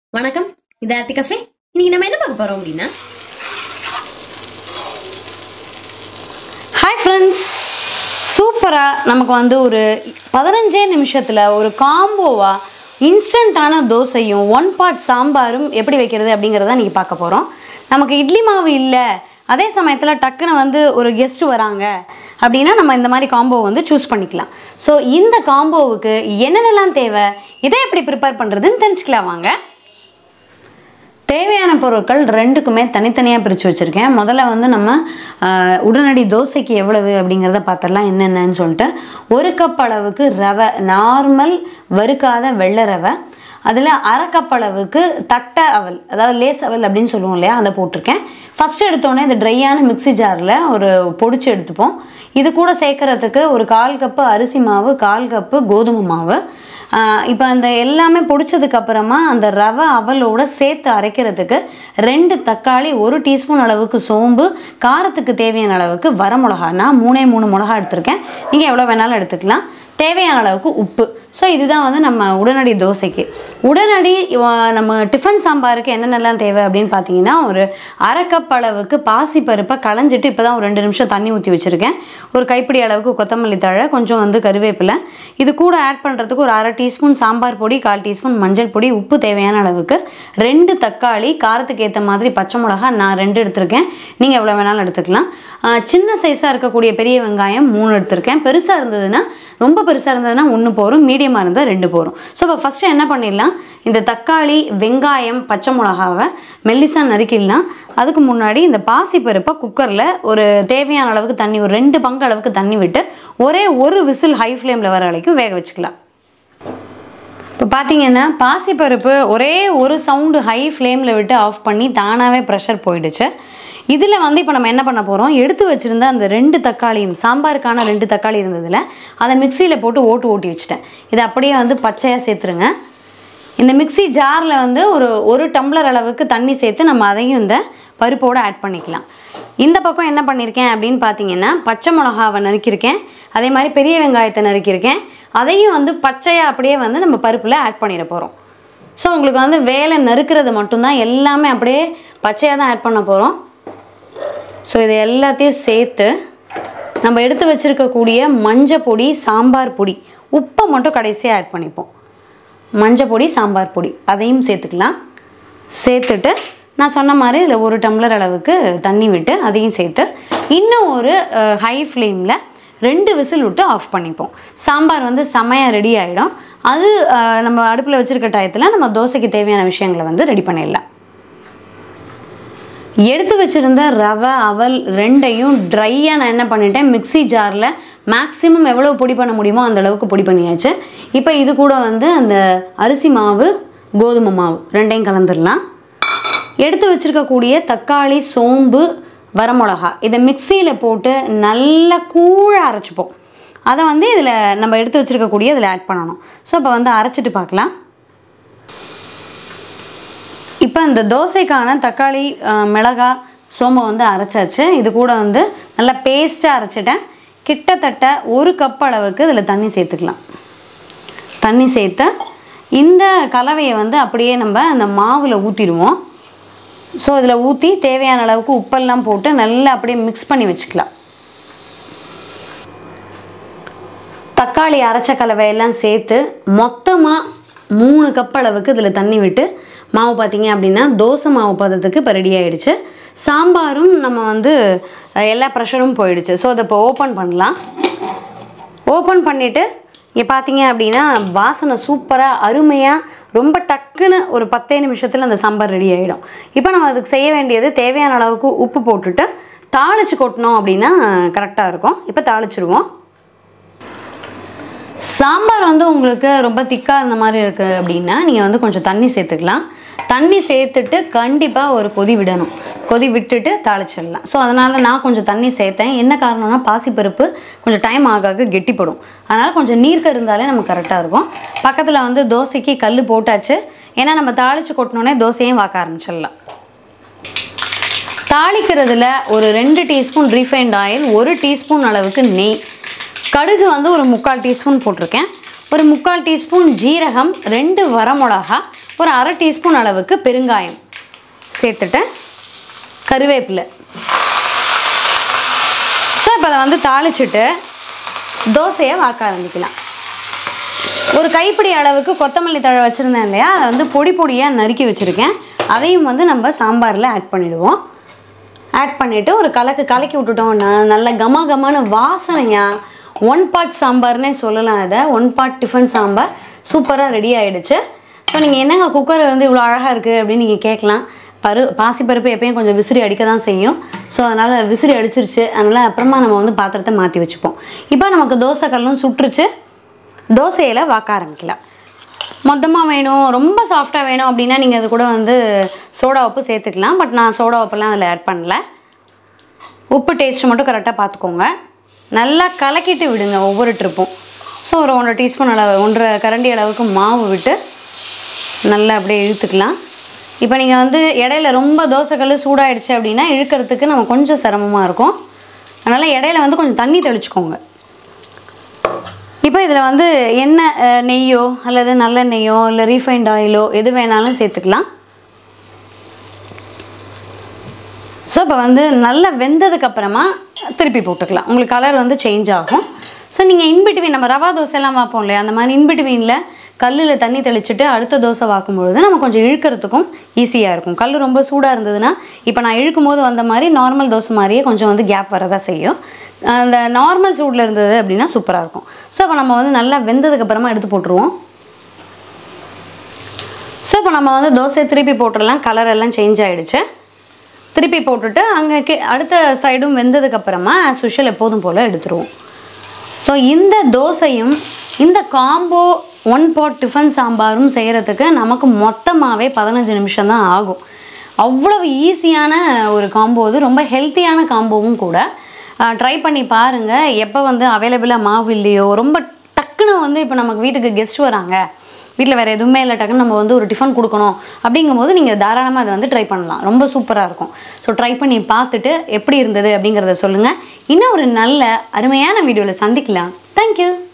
வணக்கம் இது ஆர்த்தி கஃபே இன்னைக்கு நம்ம என்ன பார்க்க போறோம் அப்படின்னா ஹாய் ஃப்ரெண்ட்ஸ் சூப்பராக நமக்கு வந்து ஒரு பதினஞ்சே நிமிஷத்தில் ஒரு காம்போவாக இன்ஸ்டண்ட்டான தோசையும் ஒன் பார்ட் சாம்பாரும் எப்படி வைக்கிறது அப்படிங்கிறத நீங்கள் பார்க்க போகிறோம் நமக்கு இட்லி மாவு இல்லை அதே சமயத்தில் டக்குன்னு வந்து ஒரு கெஸ்ட் வராங்க அப்படின்னா நம்ம இந்த மாதிரி காம்போ வந்து சூஸ் பண்ணிக்கலாம் ஸோ இந்த காம்போவுக்கு என்னென்னலாம் தேவை இதை எப்படி ப்ரிப்பேர் பண்ணுறதுன்னு தெரிஞ்சுக்கலாம் வாங்க தேவையான பொருட்கள் ரெண்டுக்குமே தனித்தனியாக பிரித்து வச்சுருக்கேன் முதல்ல வந்து நம்ம ஆஹ், உடனடி தோசைக்கு எவ்வளவு அப்படிங்கிறத பார்த்துடலாம் என்னென்னன்னு சொல்லிட்டு ஒரு கப் அளவுக்கு ரவை நார்மல் வறுக்காத வெள்ளை ரவை அதில் அரை கப் அளவுக்கு தட்டை அவல் அதாவது லேஸ் அவல் அப்படின்னு சொல்லுவோம் இல்லையா அதை போட்டிருக்கேன் ஃபஸ்ட்டு எடுத்தோடனே இந்த ட்ரையான மிக்ஸி ஜாரில் ஒரு பொடிச்சு எடுத்துப்போம் இது கூட சேர்க்கறதுக்கு ஒரு கால் கப்பு அரிசி மாவு கால் கப்பு கோதுமை மாவு இப்போ அந்த எல்லாமே பொடிச்சதுக்கு அப்புறமா அந்த ரவை அவலோட சேர்த்து அரைக்கிறதுக்கு ரெண்டு தக்காளி ஒரு டீஸ்பூன் அளவுக்கு சோம்பு காரத்துக்கு தேவையான அளவுக்கு வரமிளகா நான் மூணே மூணு மிளகா எடுத்திருக்கேன் நீங்கள் எவ்வளோ வேணாலும் எடுத்துக்கலாம் தேவையான அளவுக்கு உப்பு ஸோ இதுதான் வந்து நம்ம உடனடி தோசைக்கு உடனடி இவ- நம்ம டிஃபன் சாம்பாருக்கு என்னென்னலாம் தேவை அப்படின்னு பார்த்தீங்கன்னா ஒரு அரை கப் அளவுக்கு பாசி பருப்பை களைஞ்சிட்டு இப்போ தான் ஒரு ரெண்டு நிமிஷம் தண்ணி ஊற்றி வச்சுருக்கேன் ஒரு கைப்பிடி அளவுக்கு கொத்தமல்லி தழை கொஞ்சம் வந்து கருவேப்பிலை இது கூட ஆட் பண்ணுறதுக்கு ஒரு அரை டீஸ்பூன் சாம்பார் பொடி கால் டீஸ்பூன் மஞ்சள் பொடி உப்பு தேவையான அளவுக்கு ரெண்டு தக்காளி காரத்துக்கு ஏற்ற மாதிரி பச்சை மிளகா நான் ரெண்டு எடுத்திருக்கேன் நீங்கள் எவ்வளோ வேணாலும் எடுத்துக்கலாம் ஆஹ் சின்ன சைஸாக இருக்கக்கூடிய பெரிய வெங்காயம் மூணு எடுத்திருக்கேன் பெருசாக இருந்ததுன்னா ரொம்ப பெருசாக இருந்ததுன்னா ஒன்று போரும் மீடியமாக இருந்தால் ரெண்டு போரும் ஸோ இப்போ ஃபஸ்ட்டு என்ன பண்ணிடலாம் இந்த தக்காளி வெங்காயம் பச்சை மிளகாவை மெல்லிசா நறுக்கிடலாம் அதுக்கு முன்னாடி இந்த பாசிப்பருப்பை குக்கரில் ஒரு தேவையான அளவுக்கு தண்ணி ஒரு ரெண்டு பங்கு அளவுக்கு தண்ணி விட்டு ஒரே ஒரு விசில் ஹை ஃப்ளேமில் வர வரைக்கும் வேக வச்சுக்கலாம் இப்போ பார்த்தீங்கன்னா பாசிப்பருப்பு ஒரே ஒரு சவுண்டு ஹை ஃப்ளேமில் விட்டு ஆஃப் பண்ணி தானாகவே ப்ரெஷர் போயிடுச்சு இதில் வந்து இப்போ நம்ம என்ன பண்ண போகிறோம் எடுத்து வச்சுருந்த அந்த ரெண்டு தக்காளியும் சாம்பாருக்கான ரெண்டு தக்காளி இருந்ததில் அதை மிக்சியில் போட்டு ஓட்டு ஓட்டி வச்சுட்டேன் இதை அப்படியே வந்து பச்சையாக சேர்த்துருங்க இந்த மிக்ஸி ஜாரில் வந்து ஒரு ஒரு டம்ளர் அளவுக்கு தண்ணி சேர்த்து நம்ம அதையும் இந்த பருப்போடு ஆட் பண்ணிக்கலாம் இந்த பக்கம் என்ன பண்ணியிருக்கேன் அப்படின்னு பார்த்தீங்கன்னா பச்சை மிளகாவை நறுக்கியிருக்கேன் அதே மாதிரி பெரிய வெங்காயத்தை நறுக்கியிருக்கேன் அதையும் வந்து பச்சையாக அப்படியே வந்து நம்ம பருப்பில் ஆட் பண்ணிட போகிறோம் ஸோ உங்களுக்கு வந்து வேலை நறுக்கிறது மட்டும்தான் எல்லாமே அப்படியே பச்சையாக தான் ஆட் பண்ண போகிறோம் ஸோ இது எல்லாத்தையும் சேர்த்து நம்ம எடுத்து வச்சுருக்கக்கூடிய மஞ்சள் பொடி சாம்பார் பொடி உப்பை மட்டும் கடைசியாக ஆட் பண்ணிப்போம் மஞ்சள் பொடி சாம்பார் பொடி அதையும் சேர்த்துக்கலாம் சேர்த்துட்டு நான் சொன்ன மாதிரி இதில் ஒரு டம்ளர் அளவுக்கு தண்ணி விட்டு அதையும் சேர்த்து இன்னும் ஒரு ஹை ஃப்ளேமில் ரெண்டு விசில் விட்டு ஆஃப் பண்ணிப்போம் சாம்பார் வந்து செமையாக ரெடி ஆகிடும் அது அஹ், நம்ம அடுப்பில் வச்சுருக்க டயத்தில் நம்ம தோசைக்கு தேவையான விஷயங்களை வந்து ரெடி பண்ணிடலாம் எடுத்து வச்சுருந்த ரவை அவல் ரெண்டையும் ட்ரையாக நான் என்ன பண்ணிட்டேன் மிக்ஸி ஜாரில் மேக்ஸிமம் எவ்வளோ பொடி பண்ண முடியுமோ அந்த அளவுக்கு பொடி பண்ணியாச்சு இப்போ இது கூட வந்து அந்த அரிசி மாவு கோதுமை மாவு ரெண்டையும் கலந்துடலாம் எடுத்து வச்சுருக்கக்கூடிய தக்காளி சோம்பு வரமிளகா இதை மிக்சியில் போட்டு நல்லா கூழ அரைச்சிப்போம் அதை வந்து இதில் நம்ம எடுத்து வச்சுருக்கக்கூடிய இதில் ஆட் பண்ணணும் ஸோ இப்போ வந்து அரைச்சிட்டு பார்க்கலாம் இப்போ இந்த தோசைக்கான தக்காளி அஹ், மிளகாய் சோம்பை வந்து அரைச்சாச்சு இது கூட வந்து நல்லா பேஸ்ட்டாக அரைச்சிட்டேன் கிட்டத்தட்ட ஒரு கப் அளவுக்கு இதில் தண்ணி சேர்த்துக்கலாம் தண்ணி சேர்த்து இந்த கலவையை வந்து அப்படியே நம்ம அந்த மாவில் ஊற்றிடுவோம் ஸோ இதில் ஊற்றி தேவையான அளவுக்கு உப்பெல்லாம் போட்டு நல்லா அப்படியே மிக்ஸ் பண்ணி வச்சுக்கலாம் தக்காளி அரைச்ச கலவையெல்லாம் சேர்த்து மொத்தமாக மூணு கப் அளவுக்கு இதில் தண்ணி விட்டு மாவு பார்த்தீங்க அப்படின்னா தோசை மாவு பதத்துக்கு இப்போ ரெடி ஆயிடுச்சு சாம்பாரும் நம்ம வந்து அஹ், எல்லா ப்ரெஷரும் போயிடுச்சு ஸோ அதை இப்போ ஓப்பன் பண்ணலாம் ஓப்பன் பண்ணிவிட்டு இங்கே பார்த்தீங்க அப்படின்னா வாசனை சூப்பராக அருமையாக ரொம்ப டக்குன்னு ஒரு பத்தே நிமிஷத்தில் அந்த சாம்பார் ரெடி ஆகிடும் இப்போ நம்ம அதுக்கு செய்ய வேண்டியது தேவையான அளவுக்கு உப்பு போட்டுட்டு தாளிச்சு கொட்டினோம் அப்படின்னா கரெக்டாக இருக்கும் இப்போ தாளிச்சிருவோம் சாம்பார் வந்து உங்களுக்கு ரொம்ப திக்காக இருந்த மாதிரி இருக்குது அப்படின்னா நீங்கள் வந்து கொஞ்சம் தண்ணி சேர்த்துக்கலாம் தண்ணி சேர்த்துட்டு கண்டிப்பாக ஒரு கொதி விடணும் கொதி விட்டுட்டு தாளிச்சிடலாம் ஸோ அதனால் நான் கொஞ்சம் தண்ணி சேர்த்தேன் என்ன காரணம்னா பாசிப்பருப்பு கொஞ்சம் டைம் ஆக ஆக கெட்டிப்படும் அதனால் கொஞ்சம் நீர்க்க இருந்தாலே நமக்கு கரெக்டாக இருக்கும் பக்கத்தில் வந்து தோசைக்கு கல் போட்டாச்சு ஏன்னா நம்ம தாளித்து கொட்டினோடனே தோசையும் வாக்க ஆரம்பிச்சிடலாம் தாளிக்கிறதுல ஒரு ரெண்டு டீஸ்பூன் ரீஃபைண்ட் ஆயில் ஒரு டீஸ்பூன் அளவுக்கு நெய் கடுகு வந்து ஒரு முக்கால் டீஸ்பூன் போட்டிருக்கேன் ஒரு முக்கால் டீஸ்பூன் ஜீரகம் ரெண்டு வரமிளகா ஒரு அரை டீஸ்பூன் அளவுக்கு பெருங்காயம் சேர்த்துட்டு கருவேப்பிலை ஸோ இப்போ அதை வந்து தாளிச்சிட்டு தோசையை வாக்க ஆரம்பிக்கலாம் ஒரு கைப்பிடி அளவுக்கு கொத்தமல்லி தழை வச்சுருந்தேன் இல்லையா அதை வந்து பொடி பொடியாக நறுக்கி வச்சுருக்கேன் அதையும் வந்து நம்ம சாம்பாரில் ஆட் பண்ணிடுவோம் ஆட் பண்ணிவிட்டு ஒரு கலக்கு கலக்கி விட்டுட்டோம்னா நல்ல கம கமான வாசனையாக ஒன் பார்ட் சாம்பார்னே சொல்லலாம் இதை ஒன் பார்ட் டிஃபன் சாம்பார் சூப்பராக ரெடி ஆயிடுச்சு ஸோ நீங்கள் என்னங்க குக்கர் வந்து இவ்வளோ அழகாக இருக்குது அப்படின்னு நீங்கள் கேட்கலாம் பரு பாசிப்பருப்பு எப்பயும் கொஞ்சம் விசிறி அடிக்க தான் செய்யும் ஸோ அதனால் விசிறி அடிச்சிருச்சு அதனால் அப்புறமா நம்ம வந்து பாத்திரத்தை மாற்றி வச்சுப்போம் இப்போ நமக்கு தோசை கல்லும் சுட்டுருச்சு தோசையில் வாக்க ஆரம்பிக்கலாம் மொத்தமாக வேணும் ரொம்ப சாஃப்டாக வேணும் அப்படின்னா நீங்கள் அது கூட வந்து சோடா உப்பு சேர்த்துக்கலாம் பட் நான் சோடா உப்புலாம் அதில் ஆட் பண்ணல உப்பு டேஸ்ட் மட்டும் கரெக்டாக பார்த்துக்கோங்க நல்லா கலக்கிட்டு விடுங்க ஒவ்வொரு ட்ரிப்பும் ஸோ ஒரு ஒன்றரை டீஸ்பூன் அளவு ஒன்றரை கரண்டி அளவுக்கு மாவு விட்டு நல்லா அப்படியே இழுத்துக்கலாம் இப்போ நீங்கள் வந்து இடையில ரொம்ப தோசைக்கல் சூடாயிடுச்சு அப்படின்னா இழுக்கிறதுக்கு நம்ம கொஞ்சம் சிரமமாக இருக்கும் அதனால் இடையில வந்து கொஞ்சம் தண்ணி தெளிச்சுக்கோங்க இப்போ இதில் வந்து எண்ணெய் அஹ், நெய்யோ அல்லது நல்லெண்ணெய்யோ இல்லை ரீஃபைண்ட் ஆயிலோ எது வேணாலும் சேர்த்துக்கலாம் ஸோ இப்போ வந்து நல்லா வெந்ததுக்கு அப்புறமா திருப்பி போட்டுக்கலாம் உங்களுக்கு கலர் வந்து சேஞ்ச் ஆகும் ஸோ நீங்கள் இன்பிட்வீன் நம்ம ரவா தோசைலாம் பார்ப்போம் இல்லையா அந்த மாதிரி இன்பிட்வீனில் கல்லில் தண்ணி தெளிச்சுட்டு அடுத்த தோசை வாக்கும் பொழுது நம்ம கொஞ்சம் இழுக்கிறதுக்கும் ஈஸியாக இருக்கும் கல் ரொம்ப சூடாக இருந்ததுன்னா இப்போ நான் இழுக்கும் போது வந்த மாதிரி நார்மல் தோசை மாதிரியே கொஞ்சம் வந்து கேப் வரதா செய்யும் அந்த நார்மல் சூடில் இருந்தது அப்படின்னா சூப்பராக இருக்கும் ஸோ அப்போ நம்ம வந்து நல்லா வெந்ததுக்கு அப்புறமா எடுத்து போட்டுருவோம் ஸோ இப்போ நம்ம வந்து தோசை திருப்பி போட்டுடலாம் கலர் எல்லாம் சேஞ்ச் ஆகிடுச்சு திருப்பி போட்டுட்டு அங்கே அடுத்த சைடும் வெந்ததுக்கு அப்புறமா ஆஸ் யூஷுவல் எப்போதும் போல் எடுத்துருவோம் ஸோ இந்த தோசையும் இந்த காம்போ ஒன் பாட் டிஃபன் சாம்பாரும் செய்கிறதுக்கு நமக்கு மொத்தமாகவே பதினஞ்சு நிமிஷம் தான் ஆகும் அவ்வளவு ஈஸியான ஒரு காம்போ இது ரொம்ப ஹெல்த்தியான காம்போவும் கூட ட்ரை பண்ணி பாருங்கள் எப்போ வந்து அவைலபிளாக மாவு இல்லையோ ரொம்ப டக்குன்னு வந்து இப்போ நமக்கு வீட்டுக்கு கெஸ்ட் வராங்க வீட்டில் வேறு எதுவுமே இல்லை டக்குன்னு நம்ம வந்து ஒரு டிஃபன் கொடுக்கணும் அப்படிங்கும்போது நீங்கள் தாராளமாக அதை வந்து ட்ரை பண்ணலாம் ரொம்ப சூப்பராக இருக்கும் ஸோ ட்ரை பண்ணி பார்த்துட்டு எப்படி இருந்தது அப்படிங்கிறத சொல்லுங்கள் இன்னும் ஒரு நல்ல அருமையான வீடியோவில் சந்திக்கலாம் தேங்க்யூ